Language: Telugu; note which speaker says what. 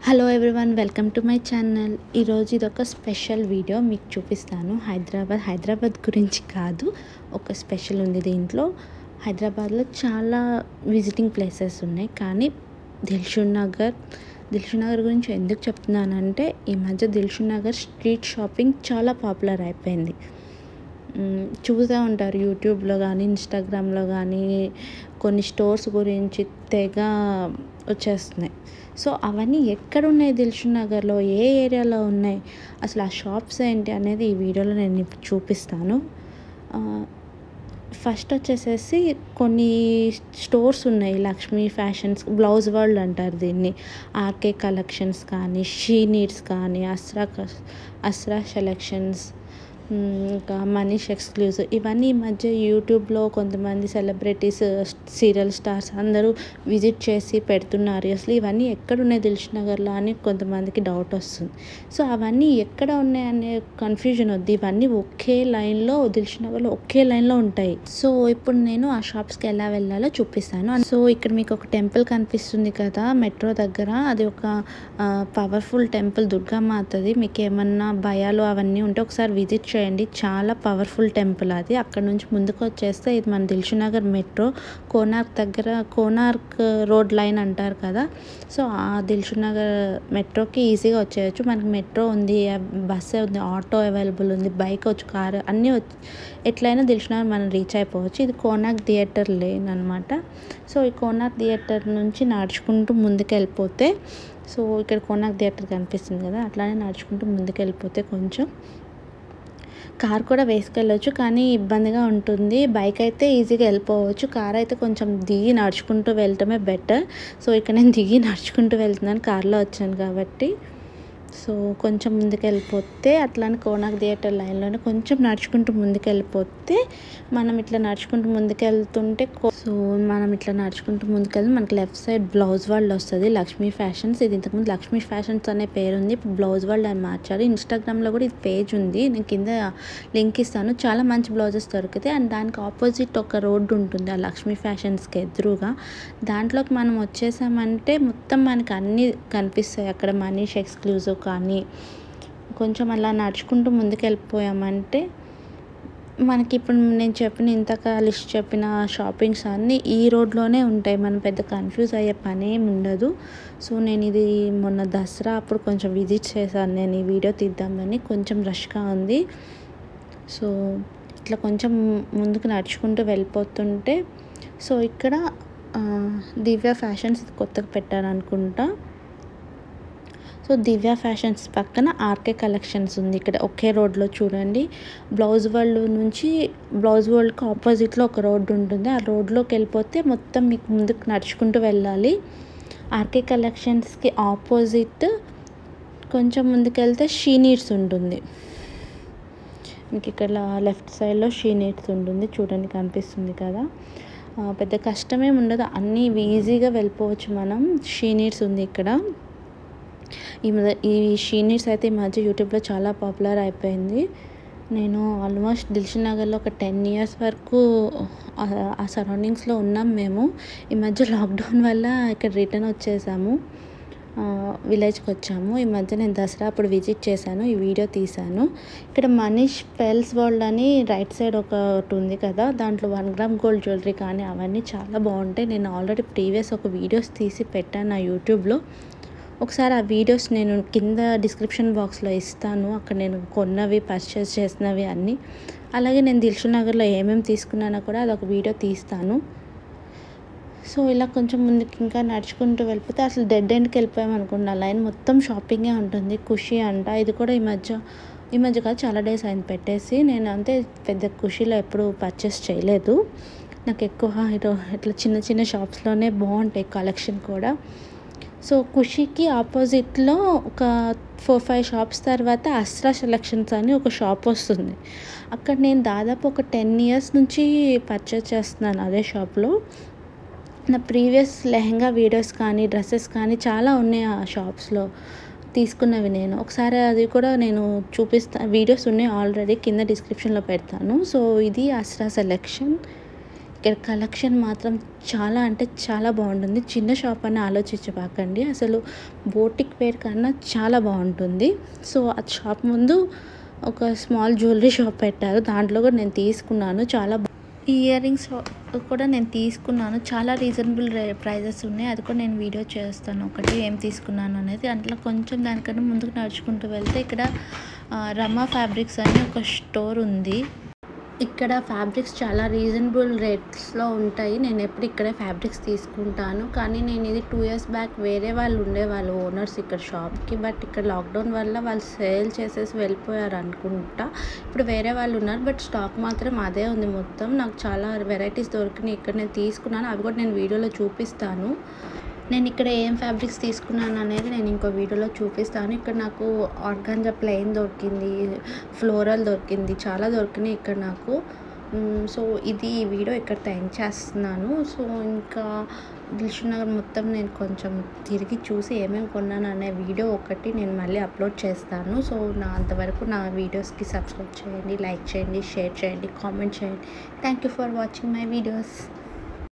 Speaker 1: hello everyone welcome to my channel ఈరోజు ఇది ఒక స్పెషల్ వీడియో మీకు చూపిస్తాను హైదరాబాద్ హైదరాబాద్ గురించి కాదు ఒక స్పెషల్ ఉంది దీంట్లో హైదరాబాద్లో చాలా విజిటింగ్ ప్లేసెస్ ఉన్నాయి కానీ దిల్షుక్ నగర్ దిల్షుక్ నగర్ గురించి ఎందుకు చెప్తున్నానంటే ఈ మధ్య దిల్షుక్ నగర్ స్ట్రీట్ షాపింగ్ చాలా పాపులర్ అయిపోయింది మ్, చూస్తూ ఉంటారు యూట్యూబ్లో కానీ ఇన్స్టాగ్రామ్లో కానీ కొన్ని స్టోర్స్ గురించి తెగ వచ్చేస్తున్నాయి సో అవన్నీ ఎక్కడ ఉన్నాయి దిల్షుక్ నగర్లో ఏ ఏరియాలో ఉన్నాయి అసలు ఆ షాప్స్ ఏంటి అనేది ఈ వీడియోలో నేను ఇప్పుడు చూపిస్తాను ఆ, ఫస్ట్ వచ్చేసేసి కొన్ని స్టోర్స్ ఉన్నాయి లక్ష్మీ ఫ్యాషన్స్ బ్లౌజ్ వరల్డ్ అంటారు దీన్ని ఆర్కే కలెక్షన్స్ కానీ షీ నీడ్స్ కానీ అస్రా క- అస్రా సెలెక్షన్స్ మ్, ఇంకా మనీష్ ఎక్స్క్లూజివ్ ఇవన్నీ ఈ మధ్య యూట్యూబ్లో కొంతమంది సెలబ్రిటీస్ సీరియల్ స్టార్స్ అందరూ విజిట్ చేసి పెడుతున్నారు అసలు ఇవన్నీ ఎక్కడ ఉన్నాయి దిల్షుక్ నగర్లో అని కొంతమందికి డౌట్ వస్తుంది సో అవన్నీ ఎక్కడ ఉన్నాయి అనే కన్ఫ్యూజన్ వద్దు ఇవన్నీ ఒకే లైన్లో దిల్షుక్ నగర్లో ఒకే లైన్లో ఉంటాయి సో ఇప్పుడు నేను ఆ షాప్స్కి ఎలా వెళ్ళాలో చూపిస్తాను సో ఇక్కడ మీకు ఒక టెంపుల్ కనిపిస్తుంది కదా మెట్రో దగ్గర అది ఒక పవర్ఫుల్ టెంపుల్ దుర్గామాతది మీకు ఏమన్నా భయాలు అవన్నీ ఉంటే ఒకసారి విజిట్ చేయండి చాలా పవర్ఫుల్ టెంపుల్ అది అక్కడ నుంచి ముందుకు వచ్చేస్తే ఇది మన దిల్షుక్ నగర్ మెట్రో కోనార్క్ దగ్గర కోనార్క్ రోడ్ లైన్ అంటారు కదా సో ఆ దిల్షుక్ నగర్ మెట్రోకి ఈజీగా వచ్చేయచ్చు మనకి మెట్రో ఉంది బస్సే ఉంది ఆటో అవైలబుల్ ఉంది బైక్ వచ్చు కారు అన్నీ వచ్చి ఎట్లయినా దిల్షుక్ నగర్ మనం రీచ్ అయిపోవచ్చు ఇది కోనార్క్ థియేటర్ లేన్ అనమాట సో ఈ కోనార్క్ థియేటర్ నుంచి నడుచుకుంటూ ముందుకు వెళ్ళిపోతే సో ఇక్కడ కోనార్క్ థియేటర్ కనిపిస్తుంది కదా అట్లానే నడుచుకుంటూ ముందుకు వెళ్ళిపోతే కొంచెం కార్ కూడా వేసుకెళ్ళొచ్చు కానీ ఇబ్బందిగా ఉంటుంది బైక్ అయితే ఈజీగా వెళ్ళిపోవచ్చు కార్ అయితే కొంచెం దిగి నడుచుకుంటూ వెళ్ళటమే బెటర్ సో ఇక్కడ నేను దిగి నడుచుకుంటూ వెళ్తున్నాను కార్లో వచ్చాను కాబట్టి సో కొంచెం ముందుకు వెళ్ళిపోతే అట్లానే కోనాక్ థియేటర్ లైన్లోనే కొంచెం నడుచుకుంటూ ముందుకు వెళ్ళిపోతే మనం ఇట్లా నడుచుకుంటూ ముందుకు వెళ్తుంటే కో- సో మనం ఇట్లా నడుచుకుంటూ ముందుకెళ్తే మనకి లెఫ్ట్ సైడ్ బ్లౌజ్ వరల్డ్ వస్తుంది లక్ష్మీ ఫ్యాషన్స్ ఇది ఇంతకుముందు లక్ష్మీ ఫ్యాషన్స్ అనే పేరు ఉంది ఇప్పుడు బ్లౌజ్ వరల్డ్ అని మార్చారు ఇన్స్టాగ్రామ్లో కూడా ఇది పేజ్ ఉంది నేను కింద లింక్ ఇస్తాను చాలా మంచి బ్లౌజెస్ దొరుకుతాయి అండ్ దానికి ఆపోజిట్ ఒక రోడ్డు ఉంటుంది ఆ లక్ష్మీ ఫ్యాషన్స్కి ఎదురుగా దాంట్లోకి మనం వచ్చేసామంటే మొత్తం మనకి అన్నీ కనిపిస్తాయి అక్కడ మనీష్ ఎక్స్క్లూజివ్ కానీ కొంచెం అలా నడుచుకుంటూ ముందుకు వెళ్ళిపోయామంటే మనకి ఇప్పుడు నేను చెప్పిన ఇంతక లిస్ట్ చెప్పిన షాపింగ్స్ అన్నీ ఈ రోడ్లోనే ఉంటాయి మనం పెద్ద కన్ఫ్యూజ్ అయ్యే పని ఏమి ఉండదు సో నేను ఇది మొన్న దసరా అప్పుడు కొంచెం విజిట్ చేశాను నేను ఈ వీడియో తీద్దామని కొంచెం రష్గా ఉంది సో ఇట్లా కొంచెం ముందుకు నడుచుకుంటూ వెళ్ళిపోతుంటే సో ఇక్కడ ఆ, దివ్య ఫ్యాషన్స్ ఇది కొత్తగా పెట్టారనుకుంటా సో దివ్య ఫ్యాషన్స్ పక్కన ఆర్కే కలెక్షన్స్ ఉంది ఇక్కడ ఒకే రోడ్లో చూడండి బ్లౌజ్ వరల్డ్ నుంచి బ్లౌజ్ వరల్డ్కి ఆపోజిట్లో ఒక రోడ్డు ఉంటుంది ఆ రోడ్లోకి వెళ్ళిపోతే మొత్తం మీకు ముందుకు నడుచుకుంటూ వెళ్ళాలి ఆర్కే కలెక్షన్స్కి ఆపోజిట్ కొంచెం ముందుకెళ్తే షీ నీడ్స్ ఉంటుంది మీకు ఇక్కడ లెఫ్ట్ సైడ్లో షీ నీడ్స్ ఉంటుంది చూడండి కనిపిస్తుంది కదా ఆ, పెద్ద కష్టమేం ఉండదు అన్నీ ఈజీగా వెళ్ళిపోవచ్చు మనం షీ నీడ్స్ ఉంది ఇక్కడ ఈ మధ్య ఈ షీ నీడ్స్ అయితే ఈ మధ్య యూట్యూబ్లో చాలా పాపులర్ అయిపోయింది నేను ఆల్మోస్ట్ దిల్షుక్ నగర్లో ఒక టెన్ ఇయర్స్ వరకు ఆ- ఆ సరౌండింగ్స్లో ఉన్నాం మేము ఈ మధ్య లాక్డౌన్ వల్ల ఇక్కడ రిటర్న్ వచ్చేసాము విలేజ్కి వచ్చాము ఈ మధ్య నేను దసరా అప్పుడు విజిట్ చేశాను ఈ వీడియో తీశాను ఇక్కడ మనీష్ పెల్స్ వరల్డ్ అని రైట్ సైడ్ ఒకటి ఉంది కదా దాంట్లో వన్ గ్రామ్ గోల్డ్ జ్యువెలరీ కానీ అవన్నీ చాలా బాగుంటాయి నేను ఆల్రెడీ ప్రీవియస్ ఒక వీడియోస్ తీసి పెట్టాను నా యూట్యూబ్లో ఒకసారి ఆ వీడియోస్ నేను కింద డిస్క్రిప్షన్ బాక్స్లో ఇస్తాను అక్కడ నేను కొన్నవి పర్చేస్ చేసినవి అన్నీ అలాగే నేను దిల్షుక్ నగర్లో ఏమేమి తీసుకున్నానో కూడా అదొక వీడియో తీస్తాను సో ఇలా కొంచెం ముందుకు ఇంకా నడుచుకుంటూ వెళ్ళిపోతే అసలు డెడ్ ఎండ్కి వెళ్ళిపోయాం అనుకోండి ఆ లైన్ మొత్తం షాపింగే ఉంటుంది ఖుషి అంట ఇది కూడా ఈ మధ్య ఈ మధ్య కాదు చాలా డేస్ అయింది పెట్టేసి నేను అంతే పెద్ద ఖుషిలో ఎప్పుడు పర్చేస్ చేయలేదు నాకు ఎక్కువ ఇటు ఇట్లా చిన్న చిన్న షాప్స్లోనే బాగుంటాయి కలెక్షన్ కూడా సో ఖుషికి ఆపోజిట్లో ఒక ఫోర్ ఫైవ్ షాప్స్ తర్వాత అస్రా సెలెక్షన్స్ అని ఒక షాప్ వస్తుంది అక్కడ నేను దాదాపు ఒక టెన్ ఇయర్స్ నుంచి పర్చేస్ చేస్తున్నాను అదే షాప్లో నా ప్రీవియస్ లెహంగా వీడియోస్ కానీ డ్రెస్సెస్ కానీ చాలా ఉన్నాయి ఆ షాప్స్లో తీసుకున్నవి నేను ఒకసారి అది కూడా నేను చూపిస్తా వీడియోస్ ఉన్నాయి ఆల్రెడీ కింద డిస్క్రిప్షన్లో పెడతాను సో ఇది అస్రా సెలెక్షన్ ఇక్కడ కలెక్షన్ మాత్రం చాలా అంటే చాలా బాగుంటుంది చిన్న షాప్ అని ఆలోచించబాకండి అసలు బోటిక్ వేర్ కన్నా చాలా బాగుంటుంది సో ఆ షాప్ ముందు ఒక స్మాల్ జ్యువెలరీ షాప్ పెట్టారు దాంట్లో కూడా నేను తీసుకున్నాను చాలా బా- ఈ ఇయర్ రింగ్స్ కూడా నేను తీసుకున్నాను చాలా రీజనబుల్ ప్రైజెస్ ఉన్నాయి అది కూడా నేను వీడియో చేస్తాను ఒకటి ఏం తీసుకున్నాను అనేది అట్లా కొంచెం దానికన్నా ముందుకు నడుచుకుంటూ వెళ్తే ఇక్కడ ఆ, రమా ఫ్యాబ్రిక్స్ అని ఒక స్టోర్ ఉంది ఇక్కడ ఫ్యాబ్రిక్స్ చాలా రీజనబుల్ రేట్స్లో ఉంటాయి నేను ఎప్పుడు ఇక్కడే ఫ్యాబ్రిక్స్ తీసుకుంటాను కానీ నేను ఇది టూ ఇయర్స్ బ్యాక్ వేరే వాళ్ళు ఉండేవాళ్ళు ఓనర్స్ ఇక్కడ షాప్కి బట్ ఇక్కడ లాక్డౌన్ వల్ల వాళ్ళు సేల్ చేసేసి వెళ్ళిపోయారు అనుకుంటా ఇప్పుడు వేరే వాళ్ళు ఉన్నారు బట్ స్టాక్ మాత్రం అదే ఉంది మొత్తం నాకు చాలా వెరైటీస్ దొరికినాయి ఇక్కడ నేను తీసుకున్నాను అవి కూడా నేను వీడియోలో చూపిస్తాను నేను ఇక్కడ ఏం ఫ్యాబ్రిక్స్ తీసుకున్నాను అనేది నేను ఇంకో వీడియోలో చూపిస్తాను ఇక్కడ నాకు ఆర్గాంజా ప్లెయిన్ దొరికింది ఫ్లోరల్ దొరికింది చాలా దొరికినాయి ఇక్కడ నాకు మ్, సో ఇది ఈ వీడియో ఇక్కడ థ్యాంక్ చేస్తున్నాను సో ఇంకా దిల్షుక్ నగర్ మొత్తం నేను కొంచెం తిరిగి చూసి ఏమేమి కొన్నాను అనే వీడియో ఒకటి నేను మళ్ళీ అప్లోడ్ చేస్తాను సో నా అంతవరకు నా వీడియోస్కి సబ్స్క్రైబ్ చేయండి లైక్ చేయండి షేర్ చేయండి కామెంట్ చేయండి thank you for watching my videos